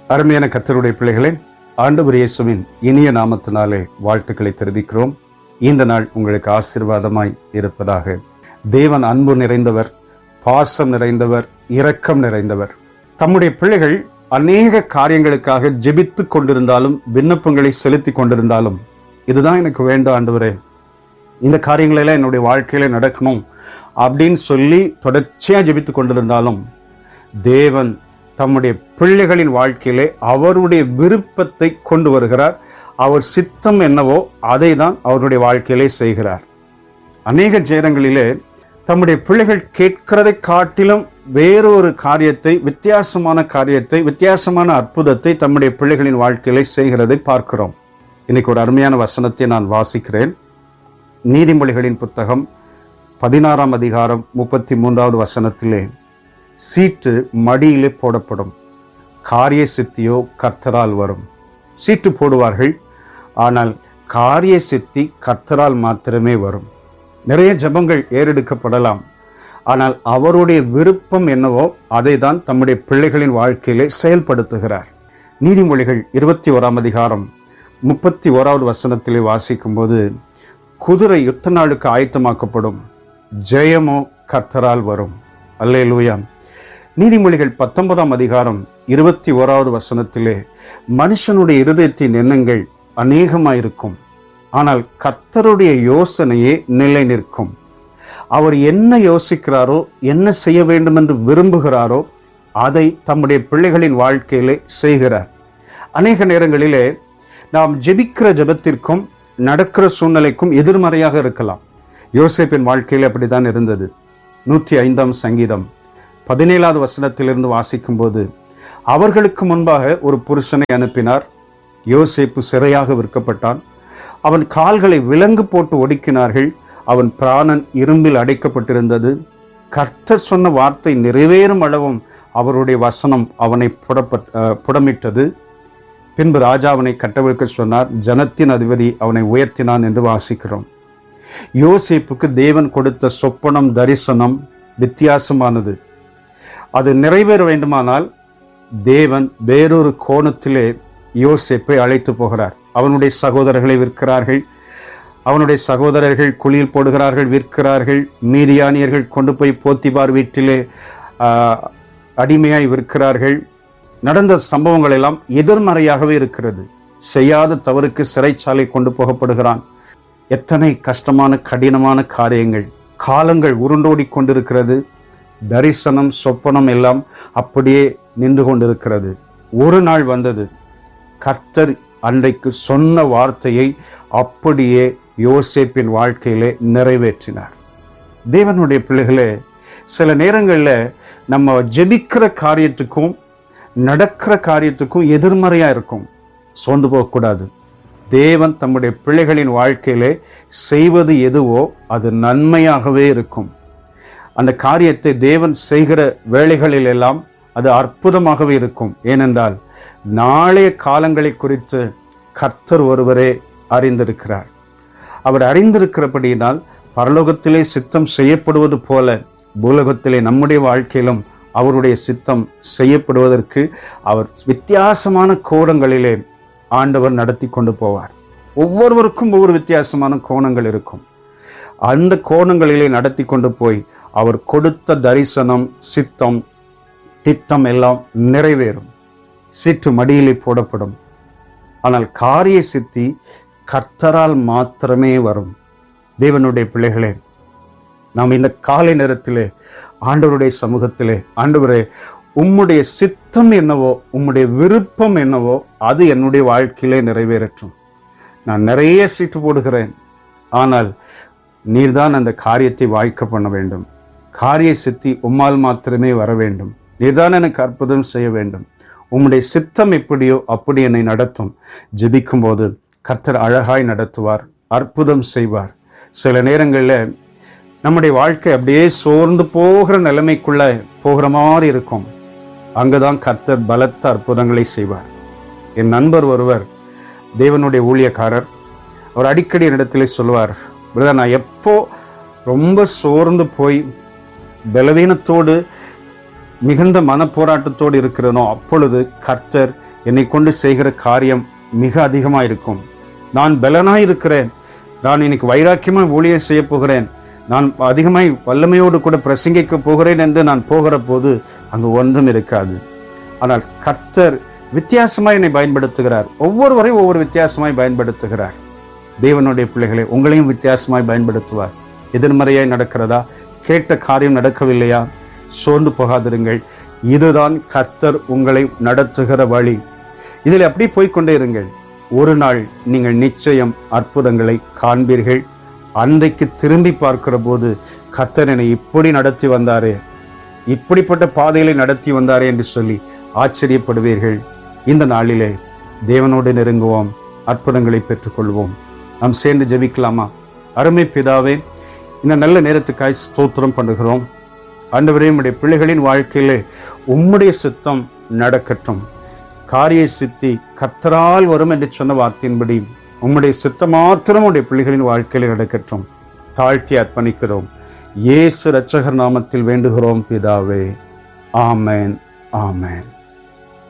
அருமையான கத்தருடைய பிள்ளைகளே ஆண்டவர் இயேசுவின் இனிய நாமத்தினாலே வாழ்த்துக்களை தெரிவிக்கிறோம் இந்த நாள் உங்களுக்கு ஆசீர்வாதமாய் இருப்பதாக தேவன் அன்பு நிறைந்தவர் பாசம் நிறைந்தவர் இரக்கம் நிறைந்தவர் தம்முடைய பிள்ளைகள் அநேக காரியங்களுக்காக ஜெபித்து கொண்டிருந்தாலும் விண்ணப்பங்களை செலுத்தி கொண்டிருந்தாலும் இதுதான் எனக்கு வேண்டும் ஆண்டவரே இந்த காரியங்களெல்லாம் என்னுடைய வாழ்க்கையில நடக்கணும் அப்படின்னு சொல்லி தொடர்ச்சியாக ஜெபித்து கொண்டிருந்தாலும் தேவன் தம்முடைய பிள்ளைகளின் வாழ்க்கையிலே அவருடைய விருப்பத்தை கொண்டு வருகிறார் அவர் சித்தம் என்னவோ அதை தான் அவருடைய வாழ்க்கையிலே செய்கிறார் அநேக நேரங்களிலே தம்முடைய பிள்ளைகள் கேட்கிறதை காட்டிலும் வேறொரு காரியத்தை வித்தியாசமான காரியத்தை வித்தியாசமான அற்புதத்தை தம்முடைய பிள்ளைகளின் வாழ்க்கையிலே செய்கிறதை பார்க்கிறோம் இன்னைக்கு ஒரு அருமையான வசனத்தை நான் வாசிக்கிறேன் நீதிமொழிகளின் புத்தகம் பதினாறாம் அதிகாரம் முப்பத்தி மூன்றாவது வசனத்திலே சீட்டு மடியிலே போடப்படும் காரிய சித்தியோ கர்த்தரால் வரும் சீட்டு போடுவார்கள் ஆனால் காரிய சித்தி கர்த்தரால் மாத்திரமே வரும் நிறைய ஜெபங்கள் ஏறெடுக்கப்படலாம் ஆனால் அவருடைய விருப்பம் என்னவோ அதை தான் தம்முடைய பிள்ளைகளின் வாழ்க்கையிலே செயல்படுத்துகிறார் நீதிமொழிகள் இருபத்தி ஓராம் அதிகாரம் முப்பத்தி ஓராவது வசனத்திலே வாசிக்கும்போது குதிரை யுத்த நாளுக்கு ஆயத்தமாக்கப்படும் ஜெயமோ கர்த்தரால் வரும் அல்லேலூயா நீதிமொழிகள் பத்தொன்பதாம் அதிகாரம் இருபத்தி ஓராவது வசனத்திலே மனுஷனுடைய இருதயத்தின் எண்ணங்கள் அநேகமாயிருக்கும் ஆனால் கர்த்தருடைய யோசனையே நிலை நிற்கும் அவர் என்ன யோசிக்கிறாரோ என்ன செய்ய வேண்டும் என்று விரும்புகிறாரோ அதை தம்முடைய பிள்ளைகளின் வாழ்க்கையிலே செய்கிறார் அநேக நேரங்களிலே நாம் ஜெபிக்கிற ஜெபத்திற்கும் நடக்கிற சூழ்நிலைக்கும் எதிர்மறையாக இருக்கலாம் யோசேப்பின் வாழ்க்கையில் அப்படித்தான் இருந்தது நூற்றி ஐந்தாம் சங்கீதம் பதினேழாவது வசனத்திலிருந்து வாசிக்கும்போது அவர்களுக்கு முன்பாக ஒரு புருஷனை அனுப்பினார் யோசேப்பு சிறையாக விற்கப்பட்டான் அவன் கால்களை விலங்கு போட்டு ஒடுக்கினார்கள் அவன் பிராணன் இரும்பில் அடைக்கப்பட்டிருந்தது கர்த்தர் சொன்ன வார்த்தை நிறைவேறும் அளவும் அவருடைய வசனம் அவனை புடப்பட் அஹ், புடமிட்டது பின்பு ராஜா அவனை கட்டவிழ்க்க சொன்னார் ஜனத்தின் அதிபதி அவனை உயர்த்தினான் என்று வாசிக்கிறோம் யோசேப்புக்கு தேவன் கொடுத்த சொப்பனம் தரிசனம் வித்தியாசமானது அது நிறைவேற வேண்டுமானால் தேவன் வேறொரு கோணத்திலே யோசேப்பை அழைத்து போகிறார் அவனுடைய சகோதரர்களை விற்கிறார்கள் அவனுடைய சகோதரர்கள் குழியில் போடுகிறார்கள் விற்கிறார்கள் மீதியானியர்கள் கொண்டு போய் போத்திபார் வீட்டிலே ஆஹ், அடிமையாய் விற்கிறார்கள் நடந்த சம்பவங்கள் எல்லாம் எதிர்மறையாகவே இருக்கிறது செய்யாத தவறுக்கு சிறைச்சாலை கொண்டு போகப்படுகிறான் எத்தனை கஷ்டமான கடினமான காரியங்கள் காலங்கள் உருண்டோடி கொண்டிருக்கிறது தரிசனம் சொப்பனம் எல்லாம் அப்படியே நின்று கொண்டிருக்கிறது ஒரு நாள் வந்தது கர்த்தர் அன்றைக்கு சொன்ன வார்த்தையை அப்படியே யோசேப்பின் வாழ்க்கையிலே நிறைவேற்றினார் தேவனுடைய பிள்ளைகளே சில நேரங்களில் நம்ம ஜெபிக்கிற காரியத்துக்கும் நடக்கிற காரியத்துக்கும் எதிர்மறையாக இருக்கும் சோர்ந்து போகக்கூடாது தேவன் தம்முடைய பிள்ளைகளின் வாழ்க்கையிலே செய்வது எதுவோ அது நன்மையாகவே இருக்கும் அந்த காரியத்தை தேவன் செய்கிற வேளைகளில் எல்லாம் அது அற்புதமாகவே இருக்கும் ஏனென்றால் நாளைய காலங்களை குறித்து கர்த்தர் ஒருவரே அறிந்திருக்கிறார் அவர் அறிந்திருக்கிறபடியினால் பரலோகத்திலே சித்தம் செய்யப்படுவது போல பூலோகத்திலே நம்முடைய வாழ்க்கையிலும் அவருடைய சித்தம் செய்யப்படுவதற்கு அவர் வித்தியாசமான கோணங்களிலே ஆண்டவர் நடத்தி கொண்டு போவார் ஒவ்வொருவருக்கும் ஒவ்வொரு வித்தியாசமான கோணங்கள் இருக்கும் அந்த கோணங்களிலே நடத்தி கொண்டு போய் அவர் கொடுத்த தரிசனம் சித்தம் திட்டம் எல்லாம் நிறைவேறும் சீற்று மடியிலே போடப்படும் ஆனால் காரிய சித்தி கர்த்தரால் மாத்திரமே வரும் தேவனுடைய பிள்ளைகளே நாம் இந்த காலை நேரத்திலே ஆண்டவருடைய சமூகத்திலே ஆண்டவரே உம்முடைய சித்தம் என்னவோ உம்முடைய விருப்பம் என்னவோ அது என்னுடைய வாழ்க்கையிலே நிறைவேறட்டும் நான் நிறைய சீட்டு போடுகிறேன் ஆனால் நீர்தான் அந்த காரியத்தை வாய்க்க பண்ண வேண்டும் காரிய சித்தி உம்மால் மாத்திரமே வர வேண்டும் நீர்தான் எனக்கு அற்புதம் செய்ய வேண்டும் உம்முடைய சித்தம் எப்படியோ அப்படி என்னை நடத்தும் ஜெபிக்கும் போது கர்த்தர் அழகாய் நடத்துவார் அற்புதம் செய்வார் சில நேரங்களில் நம்முடைய வாழ்க்கை அப்படியே சோர்ந்து போகிற நிலைமைக்குள்ள போகிற மாதிரி இருக்கும் அங்குதான் கர்த்தர் பலத்த அற்புதங்களை செய்வார் என் நண்பர் ஒருவர் தேவனுடைய ஊழியக்காரர் அவர் அடிக்கடி என்னிடத்திலே சொல்லுவார் பிரதர் நான் எப்போ ரொம்ப சோர்ந்து போய் பலவீனத்தோடு மிகுந்த மனப்போராட்டத்தோடு இருக்கிறனோ அப்பொழுது கர்த்தர் என்னை கொண்டு செய்கிற காரியம் மிக அதிகமாக இருக்கும் நான் பலனாய் இருக்கிறேன் நான் இன்னைக்கு வைராக்கியமாக ஊழியம் செய்ய போகிறேன் நான் அதிகமாய் வல்லமையோடு கூட பிரசங்கிக்க போகிறேன் என்று நான் போகிற போது அங்கு ஒன்றும் இருக்காது ஆனால் கர்த்தர் வித்தியாசமாய் என்னை பயன்படுத்துகிறார் ஒவ்வொருவரையும் ஒவ்வொரு வித்தியாசமாய் பயன்படுத்துகிறார் தேவனுடைய பிள்ளைகளை உங்களையும் வித்தியாசமாய் பயன்படுத்துவார் எதிர்மறையாய் நடக்கிறதா கேட்ட காரியம் நடக்கவில்லையா சோர்ந்து போகாதிருங்கள் இதுதான் கர்த்தர் உங்களை நடத்துகிற வழி இதில் அப்படி போய்க்கொண்டே இருங்கள் ஒரு நாள் நீங்கள் நிச்சயம் அற்புதங்களை காண்பீர்கள் அன்றைக்கு திரும்பி பார்க்கிற போது கர்த்தர் என்னை இப்படி நடத்தி வந்தாரே இப்படிப்பட்ட பாதைகளை நடத்தி வந்தாரே என்று சொல்லி ஆச்சரியப்படுவீர்கள் இந்த நாளிலே தேவனோடு நெருங்குவோம் அற்புதங்களை பெற்றுக்கொள்வோம் நாம் சேர்ந்து ஜெபிக்கலாமா அருமை பிதாவே இந்த நல்ல நேரத்துக்காய் ஸ்தோத்திரம் பண்ணுகிறோம் ஆண்டவரே உம்முடைய பிள்ளைகளின் வாழ்க்கையிலே உம்முடைய சித்தம் நடக்கட்டும் காரிய சித்தி கர்த்தரால் வரும் என்று சொன்ன வார்த்தையின்படி உம்முடைய சித்தம் மாத்திரம் உடைய பிள்ளைகளின் வாழ்க்கையில் நடக்கட்டும் தாழ்த்தி அர்ப்பணிக்கிறோம் இயேசு இரட்சகர் நாமத்தில் வேண்டுகிறோம் பிதாவே ஆமேன் ஆமேன்